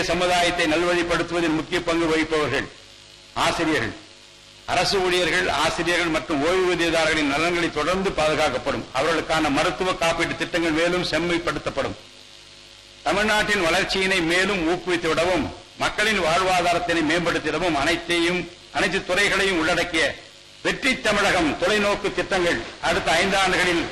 சமுதாயத்தை நல்வழிப்படுத்துவதில் முக்கிய பங்கு வகிப்பவர்கள் ஆசிரியர்கள் அரசு ஊழியர்கள் ஆசிரியர்கள் மற்றும் ஓய்வூதியதாரர்களின் நலன்களை தொடர்ந்து பாதுகாக்கப்படும் அவர்களுக்கான மருத்துவ காப்பீட்டு திட்டங்கள் மேலும் செம்மைப்படுத்தப்படும் தமிழ்நாட்டின் வளர்ச்சியினை மேலும் ஊக்குவித்துவிடவும் மக்களின் வாழ்வாதாரத்தினை மேம்படுத்திடவும் அனைத்தையும் அனைத்து துறைகளையும் உள்ளடக்கிய வெற்றி தமிழகம் தொலைநோக்கு திட்டங்கள் அடுத்த ஐந்தாண்டுகளில்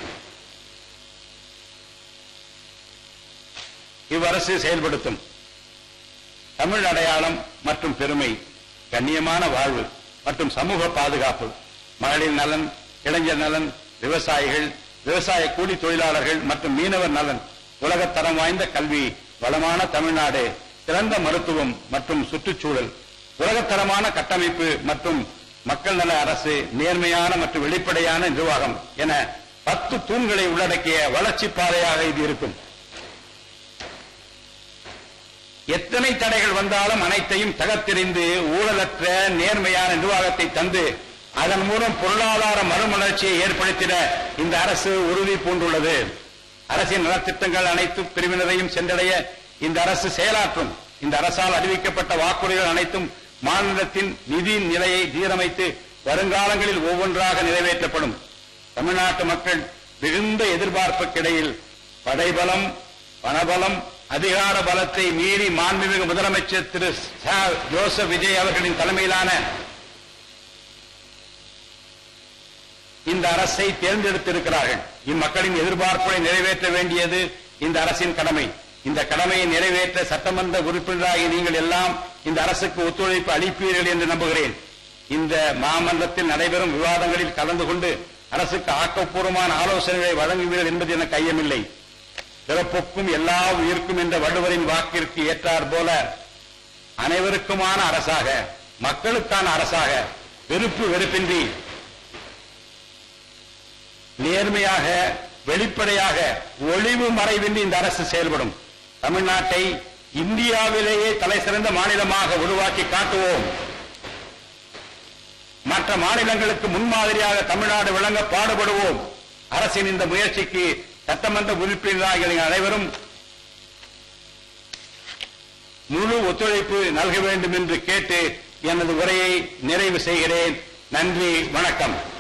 இவ்வரசு செயல்படுத்தும் தமிழ் அடையாளம் மற்றும் பெருமை கண்ணியமான வாழ்வு மற்றும் சமூக பாதுகாப்பு மகளிர் நலன் இளைஞர் நலன் விவசாயிகள் விவசாய கூலி தொழிலாளர்கள் மற்றும் மீனவர் நலன் உலகத்தரம் வாய்ந்த கல்வி வளமான தமிழ்நாடு சிறந்த மருத்துவம் மற்றும் சுற்றுச்சூழல் உலகத்தரமான கட்டமைப்பு மற்றும் மக்கள் நல அரசு நேர்மையான மற்றும் வெளிப்படையான நிர்வாகம் என பத்து தூண்களை உள்ளடக்கிய வளர்ச்சி பாதையாக இது இருக்கும் எத்தனை தடைகள் வந்தாலும் அனைத்தையும் தகர்த்தெறிந்து ஊழலற்ற நேர்மையான நிர்வாகத்தை தந்து அதன் மூலம் பொருளாதார மறுமலர்ச்சியை ஏற்படுத்திட இந்த அரசு உறுதி பூண்டுள்ளது அரசின் நலத்திட்டங்கள் அனைத்து பிரிவினரையும் சென்றடைய இந்த அரசு செயலாற்றும் இந்த அரசால் அறிவிக்கப்பட்ட வாக்குறுதிகள் அனைத்தும் மாநிலத்தின் நிதி நிலையை சீரமைத்து வருங்காலங்களில் ஒவ்வொன்றாக நிறைவேற்றப்படும் தமிழ்நாட்டு மக்கள் மிகுந்த எதிர்பார்ப்புக்கிடையில் படைபலம் பணபலம் அதிகார பலத்தை மீறி மாண்புமிகு முதலமைச்சர் திரு ச. ஜோசப் விஜய் அவர்களின் தலைமையிலான இந்த அரசை தேர்ந்தெடுத்திருக்கிறார்கள் இம்மக்களின் எதிர்பார்ப்புகளை நிறைவேற்ற வேண்டியது இந்த அரசின் கடமை இந்த கடமையை நிறைவேற்ற சட்டமன்ற உறுப்பினராகி நீங்கள் எல்லாம் இந்த அரசுக்கு ஒத்துழைப்பு அளிப்பீர்கள் என்று நம்புகிறேன் இந்த மாமன்றத்தில் நடைபெறும் விவாதங்களில் கலந்து கொண்டு அரசுக்கு ஆக்கப்பூர்வமான ஆலோசனைகளை வழங்குவீர்கள் என்பது எனக்கு ஐயமில்லை பிறப்புக்கும் எல்லா உயிர்க்கும் என்ற வள்ளுவரின் வாக்கிற்கு ஏற்றார் போல அனைவருக்குமான அரசாக மக்களுக்கான அரசாக வெறுப்பு வெறுப்பின்றி நேர்மையாக வெளிப்படையாக ஒளிவு மறைவின்றி இந்த அரசு செயல்படும் தமிழ்நாட்டை இந்தியாவிலேயே தலை சிறந்த மாநிலமாக உருவாக்கி காட்டுவோம் மற்ற மாநிலங்களுக்கு முன்மாதிரியாக தமிழ்நாடு விளங்க பாடுபடுவோம் அரசின் இந்த முயற்சிக்கு சட்டமன்ற உறுப்பினராக நீங்கள் அனைவரும் முழு ஒத்துழைப்பு நல்க வேண்டும் என்று கேட்டு எனது உரையை நிறைவு செய்கிறேன் நன்றி வணக்கம்